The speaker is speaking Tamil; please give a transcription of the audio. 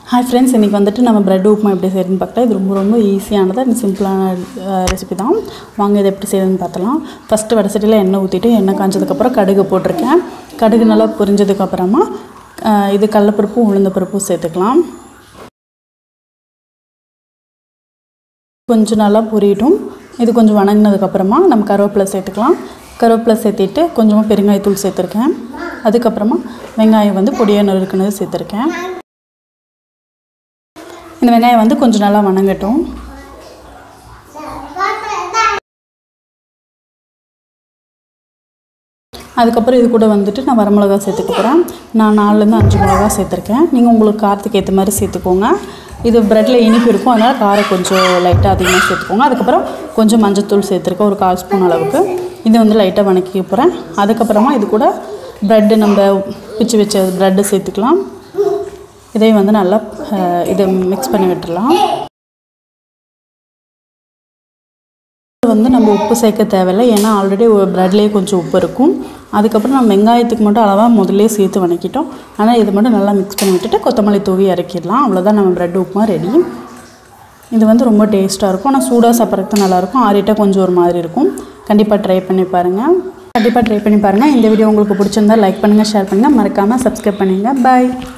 ஹாய் ஃப்ரெண்ட்ஸ் இன்றைக்கி வந்துட்டு நம்ம பிரெட் உப்புமா எப்படி செய்யறதுன்னு பார்க்கலாம் இது ரொம்ப ரொம்ப ஈஸியானது அண்ட் சிம்பிளான ரெசிபி தான் வாங்க இதை எப்படி செய்யறதுன்னு பார்த்தலாம் ஃபஸ்ட்டு வடசட்டியில் எண்ணெய் ஊற்றிட்டு எண்ணெய் காஞ்சதுக்கப்புறம் கடுகு போட்டிருக்கேன் கடுகு நல்லா பொரிஞ்சதுக்கப்புறமா அஹ், இது கடலப்பருப்பும் உளுந்த பருப்பும் சேர்த்துக்கலாம் கொஞ்சம் நல்லா பொரியட்டும் இது கொஞ்சம் வணங்கினதுக்கப்புறமா நம்ம கருவேப்பிலை சேர்த்துக்கலாம் கருவேப்பிலை சேர்த்திட்டு கொஞ்சமாக பெருங்காயத்தூள் சேர்த்துருக்கேன் அதுக்கப்புறமா வெங்காயம் வந்து பொடியாக நறுக்குனது சேர்த்துருக்கேன் இந்த வெங்காயம் வந்து கொஞ்சம் நல்லா வணங்கட்டும் அதுக்கப்புறம் இது கூட வந்துட்டு நான் வரமிளகா சேர்த்துக்க போகிறேன் நான் நாலுலேருந்து அஞ்சு மிளகா சேர்த்துருக்கேன் நீங்கள் உங்களுக்கு காரத்துக்கு ஏற்ற மாதிரி சேர்த்துக்கோங்க இது ப்ரெட்டில் இனிப்பு இருக்கும் அதனால் காரம் கொஞ்சம் லைட்டாக அதிகமாக சேர்த்துக்கோங்க அதுக்கப்புறம் கொஞ்சம் மஞ்சத்தூள் சேர்த்துருக்கேன் ஒரு கால் ஸ்பூன் அளவுக்கு இது வந்து லைட்டாக வணக்கிக்க போகிறேன் அதுக்கப்புறமா இது கூட ப்ரெட்டு நம்ம பிச்சு வச்ச ப்ரெட்டு சேர்த்துக்கலாம் இதையும் வந்து நல்லா அஹ், இதை மிக்ஸ் பண்ணி விட்டுடலாம் வந்து நம்ம உப்பு சேர்க்க தேவையில்லை ஏன்னா ஆல்ரெடி ப்ரெட்லேயே கொஞ்சம் உப்பு இருக்கும் அதுக்கப்புறம் நம்ம வெங்காயத்துக்கு மட்டும் அளவாக முதல்லே சேர்த்து வணக்கிட்டோம் ஆனால் இது மட்டும் நல்லா மிக்ஸ் பண்ணி விட்டுட்டு கொத்தமல்லி தூவி இறக்கிடலாம் அவ்வளோதான் நம்ம ப்ரெட் உப்புமா ரெடி இது வந்து ரொம்ப டேஸ்ட்டாக இருக்கும் ஆனால் சூடாக சாப்பிட்றதுக்கு நல்லாயிருக்கும் ஆறிட்டா கொஞ்சம் ஒரு மாதிரி இருக்கும் கண்டிப்பாக ட்ரை பண்ணி பாருங்கள் கண்டிப்பாக ட்ரை பண்ணி பாருங்கள் இந்த வீடியோ உங்களுக்கு பிடிச்சிருந்தா லைக் பண்ணுங்கள் ஷேர் பண்ணுங்கள் மறக்காமல் சப்ஸ்கிரைப் பண்ணுங்கள் பாய்